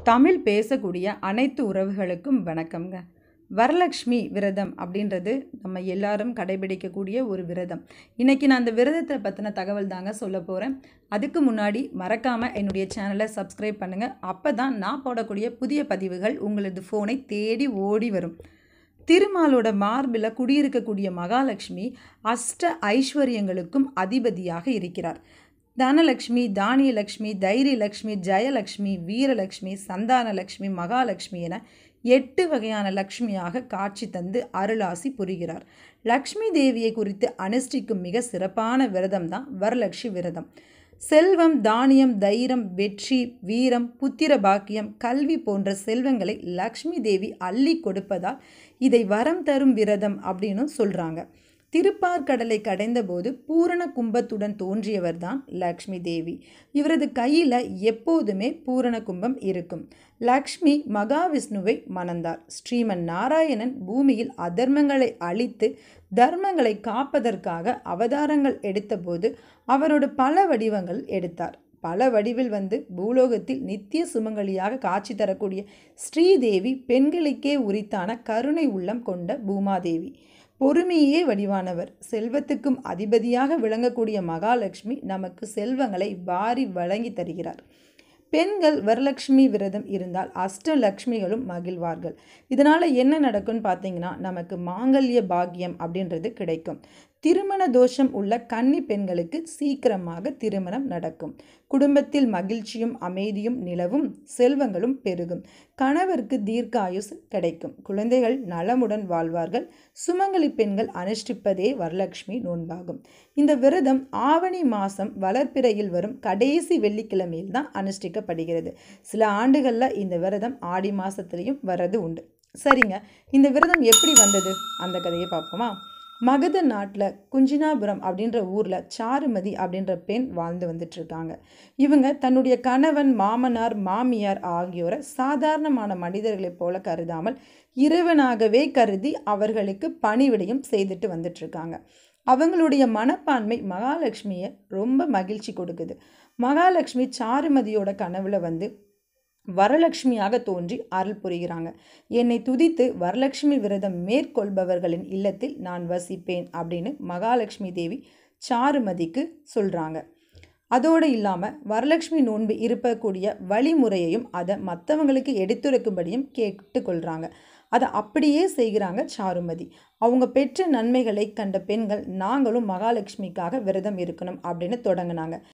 தமிழ் பேசக்கூடிய அனைத்து உறவுகளுக்கும் வணக்கம்ங்க வரலக்ஷ்மி விரதம் அப்படின்றது நம்ம எல்லாரும் கடைபிடிக்கக்கூடிய ஒரு விரதம் இன்றைக்கி நான் அந்த விரதத்தை பற்றின தகவல் தாங்க சொல்ல போகிறேன் அதுக்கு முன்னாடி மறக்காமல் என்னுடைய சேனலை சப்ஸ்கிரைப் பண்ணுங்கள் அப்போ தான் நான் போடக்கூடிய புதிய பதிவுகள் உங்களது ஃபோனை தேடி ஓடி வரும் திருமாலோட மார்பில் குடியிருக்கக்கூடிய மகாலட்சுமி அஷ்ட ஐஸ்வர்யங்களுக்கும் அதிபதியாக இருக்கிறார் தனலக்ஷ்மி தானியலக்ஷ்மி தைரியலக்ஷ்மி ஜெயலக்ஷ்மி வீரலக்ஷ்மி சந்தானலக்ஷ்மி மகாலட்சுமி என எட்டு வகையான லக்ஷ்மியாக காட்சி தந்து அருளாசி புரிகிறார் லக்ஷ்மி தேவியை குறித்து அனுஷ்டிக்கும் மிக சிறப்பான விரதம் தான் வரலட்சுமி விரதம் செல்வம் தானியம் தைரம் வெற்றி வீரம் புத்திர பாக்கியம் கல்வி போன்ற செல்வங்களை லக்ஷ்மி தேவி அள்ளி கொடுப்பதால் இதை வரம் தரும் விரதம் அப்படின்னு சொல்கிறாங்க திருப்பார்கடலை கடைந்தபோது பூரண கும்பத்துடன் தோன்றியவர் தான் லக்ஷ்மி தேவி இவரது கையில் எப்போதுமே பூரண கும்பம் இருக்கும் லக்ஷ்மி மகாவிஷ்ணுவை மணந்தார் ஸ்ரீமன் நாராயணன் பூமியில் அதர்மங்களை அழித்து தர்மங்களை காப்பதற்காக அவதாரங்கள் எடுத்தபோது அவரோட பல வடிவங்கள் எடுத்தார் பல வடிவில் வந்து பூலோகத்தில் நித்திய சுமங்கலியாக காட்சி தரக்கூடிய ஸ்ரீதேவி பெண்களுக்கே உரித்தான கருணை உள்ளம் கொண்ட பூமாதேவி பொறுமையே வடிவானவர் செல்வத்துக்கும் அதிபதியாக விளங்கக்கூடிய மகாலட்சுமி நமக்கு செல்வங்களை வாரி வழங்கி தருகிறார் பெண்கள் வரலட்சுமி விரதம் இருந்தால் அஷ்டலக்ஷ்மிகளும் மகிழ்வார்கள் இதனால் என்ன நடக்கும்னு பார்த்தீங்கன்னா நமக்கு மாங்கல்ய பாக்கியம் அப்படின்றது கிடைக்கும் திருமண தோஷம் உள்ள கன்னி பெண்களுக்கு சீக்கிரமாக திருமணம் நடக்கும் குடும்பத்தில் மகிழ்ச்சியும் அமைதியும் நிலவும் செல்வங்களும் பெருகும் கணவருக்கு தீர்க்காயுசு கிடைக்கும் குழந்தைகள் நலமுடன் வாழ்வார்கள் சுமங்கலி பெண்கள் அனுஷ்டிப்பதே வரலட்சுமி நோன்பாகும் இந்த விரதம் ஆவணி மாதம் வளர்ப்பிறையில் வரும் கடைசி வெள்ளிக்கிழமையில் தான் அனுஷ்டிக்கப்படுகிறது சில ஆண்டுகளில் இந்த விரதம் ஆடி மாதத்துலேயும் வரது உண்டு சரிங்க இந்த விரதம் எப்படி வந்தது அந்த கதையை பார்ப்போமா மகத நாட்டில் குஞ்சினாபுரம் அப்படின்ற ஊரில் சாருமதி அப்படின்ற பெண் வாழ்ந்து வந்துட்டுருக்காங்க இவங்க தன்னுடைய கணவன் மாமனார் மாமியார் ஆகியோரை சாதாரணமான மனிதர்களைப் போல கருதாமல் இறைவனாகவே கருதி அவர்களுக்கு பணிவிடையும் செய்துட்டு வந்துட்டுருக்காங்க அவங்களுடைய மனப்பான்மை மகாலட்சுமியை ரொம்ப மகிழ்ச்சி கொடுக்குது மகாலட்சுமி சாருமதியோட கனவுல வந்து வரலட்சுமியாக தோன்றி அருள் புரிகிறாங்க என்னை துதித்து வரலட்சுமி விரதம் மேற்கொள்பவர்களின் இல்லத்தில் நான் வசிப்பேன் அப்படின்னு மகாலட்சுமி தேவி சாருமதிக்கு சொல்கிறாங்க அதோடு இல்லாமல் வரலட்சுமி நோன்பு இருப்பக்கூடிய வழிமுறையையும் அதை மற்றவங்களுக்கு எடுத்துரைக்கும்படியும் கேட்டுக்கொள்கிறாங்க அதை அப்படியே செய்கிறாங்க சாருமதி அவங்க பெற்ற நன்மைகளை கண்ட பெண்கள் நாங்களும் மகாலட்சுமிக்காக விரதம் இருக்கணும் அப்படின்னு தொடங்கினாங்க